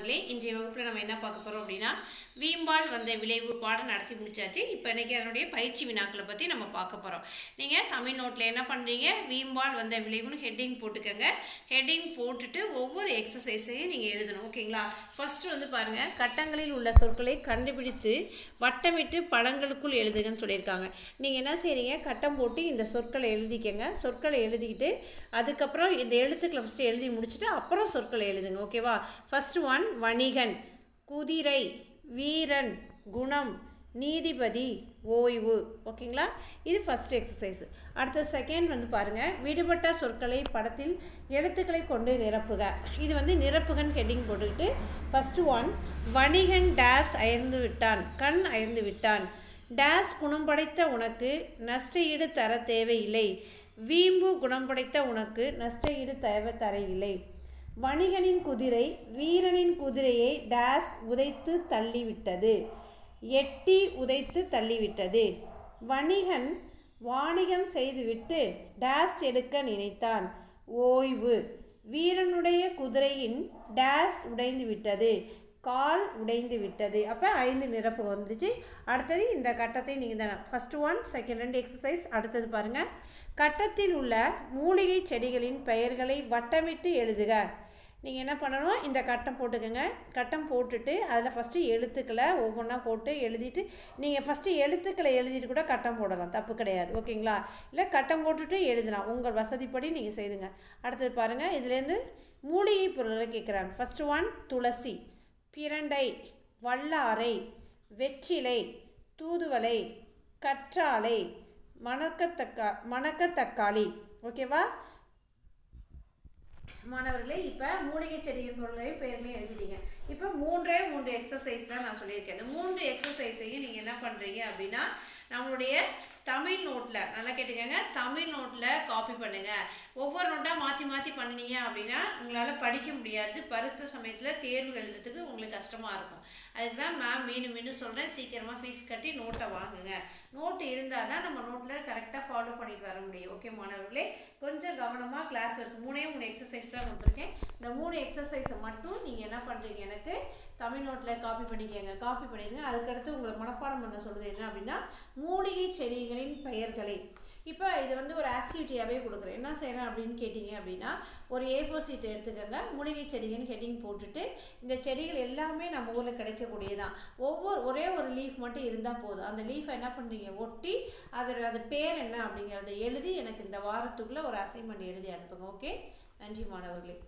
மாணவர்களே இன்றைய வகுப்பில் நம்ம என்ன பார்க்க போகிறோம் அப்படின்னா வீம்பால் வந்த விளைவு பாடம் நடத்தி முடிச்சாச்சு இப்போ இன்றைக்கி அதனுடைய பயிற்சி வினாக்களை பற்றி நம்ம பார்க்க போகிறோம் நீங்கள் தமிழ் நோட்டில் என்ன பண்ணுறீங்க வீம்பால் வந்த விளைவுன்னு ஹெட்டிங் போட்டுக்கோங்க ஹெட்டிங் போட்டுட்டு ஒவ்வொரு எக்ஸசைஸையும் நீங்கள் எழுதணும் ஓகேங்களா ஃபஸ்ட்டு வந்து பாருங்கள் கட்டங்களில் உள்ள சொற்களை கண்டுபிடித்து வட்டமிட்டு பழங்களுக்குள் எழுதுங்கன்னு சொல்லியிருக்காங்க நீங்கள் என்ன செய்றீங்க கட்டம் போட்டு இந்த சொற்களை எழுதிக்கங்க சொற்களை எழுதிக்கிட்டு அதுக்கப்புறம் இந்த எழுத்துக்களை ஃபஸ்ட்டு எழுதி முடிச்சுட்டு அப்புறம் சொற்களை எழுதுங்க ஓகேவா ஃபர்ஸ்ட் ஒன் வணிகன் குதிரை வீரன் குணம் நீதிபதி ஓய்வு ஓகேங்களா இது ஃபஸ்ட் எக்ஸசைஸ் அடுத்த செகண்ட் வந்து பாருங்கள் விடுபட்ட சொற்களை படத்தில் எழுத்துக்களை கொண்டு நிரப்புக இது வந்து நிரப்புகன் ஹெட்டிங் போட்டுக்கிட்டு ஃபஸ்ட்டு ஒன் வணிகன் டேஸ் அயர்ந்து விட்டான் கண் அயர்ந்து விட்டான் டேஸ் குணம் படைத்த உனக்கு நஷ்ட ஈடு தர தேவையில்லை வீம்பு குணம் படைத்த உனக்கு நஷ்ட ஈடு தேவை தர இல்லை வணிகனின் குதிரை வீரனின் குதிரையை டேஸ் உதைத்து தள்ளிவிட்டது எட்டி உதைத்து தள்ளிவிட்டது வணிகன் வாணிகம் செய்துவிட்டு டேஸ் எடுக்க நினைத்தான் ஓய்வு வீரனுடைய குதிரையின் டேஸ் உடைந்து விட்டது கால் உடைந்து விட்டது அப்போ ஐந்து நிரப்பு வந்துருச்சு அடுத்தது இந்த கட்டத்தை நீங்கள் தானே ஃபஸ்ட்டு ஒன் செகண்ட் ரெண்டு எக்ஸசைஸ் அடுத்தது பாருங்கள் கட்டத்தில் உள்ள மூலிகை செடிகளின் பெயர்களை வட்டமிட்டு எழுதுக நீங்கள் என்ன பண்ணணும் இந்த கட்டம் போட்டுக்கோங்க கட்டம் போட்டுட்டு அதில் ஃபஸ்ட்டு எழுத்துக்களை ஒவ்வொன்றா போட்டு எழுதிட்டு நீங்கள் ஃபஸ்ட்டு எழுத்துக்களை எழுதிட்டு கூட கட்டம் போடலாம் தப்பு கிடையாது ஓகேங்களா இல்லை கட்டம் போட்டுட்டு எழுதலாம் உங்கள் வசதிப்படி நீங்கள் செய்துங்க அடுத்தது பாருங்கள் இதுலேருந்து மூலிகை பொருள்களை கேட்குறாங்க ஃபஸ்ட்டு ஒன் துளசி பிரண்டை வல்லாரை வெற்றிலை தூதுவளை கற்றாழை மணக்கத்தக்கா மணக்கத்தக்காளி ஓகேவா மாணவர்களே இப்போ மூலிகை செடியின் பொருளையும் பெயர்களையும் எழுதிட்டீங்க இப்போ மூன்றே மூன்று எக்ஸசைஸ் தான் நான் சொல்லியிருக்கேன் இந்த மூன்று எக்ஸசைஸையும் நீங்கள் என்ன பண்ணுறீங்க அப்படின்னா நம்மளுடைய தமிழ் நோட்டில் நல்லா கேட்டுக்கோங்க தமிழ் நோட்டில் காப்பி பண்ணுங்கள் ஒவ்வொரு நோட்டாக மாற்றி மாற்றி பண்ணினீங்க அப்படின்னா உங்களால் படிக்க முடியாது பருத்த சமயத்தில் தேர்வு எழுதுறதுக்கு உங்களுக்கு கஷ்டமாக இருக்கும் அதுக்கு தான் மேம் மீண்டும் மீண்டும் சொல்கிறேன் சீக்கிரமாக ஃபீஸ் கட்டி நோட்டை வாங்குங்க நோட்டு இருந்தால் தான் நம்ம நோட்டில் கரெக்டாக ஃபாலோ பண்ணிட்டு வர முடியும் ஓகே மாணவர்களே கொஞ்சம் கவனமாக கிளாஸ் இருக்குது மூணே மூணு எக்ஸசைஸ் தான் கொடுத்துருக்கேன் இந்த மூணு எக்ஸசைஸை மட்டும் நீங்கள் என்ன பண்ணுறீங்க எனக்கு தமிழ் நோட்டில் காப்பி பண்ணிக்கங்க காப்பி பண்ணிடுங்க அதுக்கடுத்து உங்களுக்கு மனப்பாடம் பண்ண சொல்கிறது என்ன அப்படின்னா மூலிகை செடிகளின் பெயர்களை இப்போ இது வந்து ஒரு ஆக்டிவிட்டியாகவே கொடுக்குறேன் என்ன செய்கிறேன் அப்படின்னு கேட்டிங்க அப்படின்னா ஒரு ஏபோ சீட் எடுத்துக்கோங்க மூலிகை செடிகள்னு ஹெட்டிங் போட்டுட்டு இந்த செடிகள் எல்லாமே நம்ம ஊரில் கிடைக்கக்கூடியதான் ஒவ்வொரு ஒரே ஒரு லீஃப் மட்டும் இருந்தால் போதும் அந்த லீஃபை என்ன பண்ணுறீங்க ஒட்டி அதோட அது பேர் என்ன அப்படிங்கிறத எழுதி எனக்கு இந்த வாரத்துக்குள்ளே ஒரு அசைன்மெண்ட் எழுதி அனுப்புங்க ஓகே நன்றி மாணவர்களே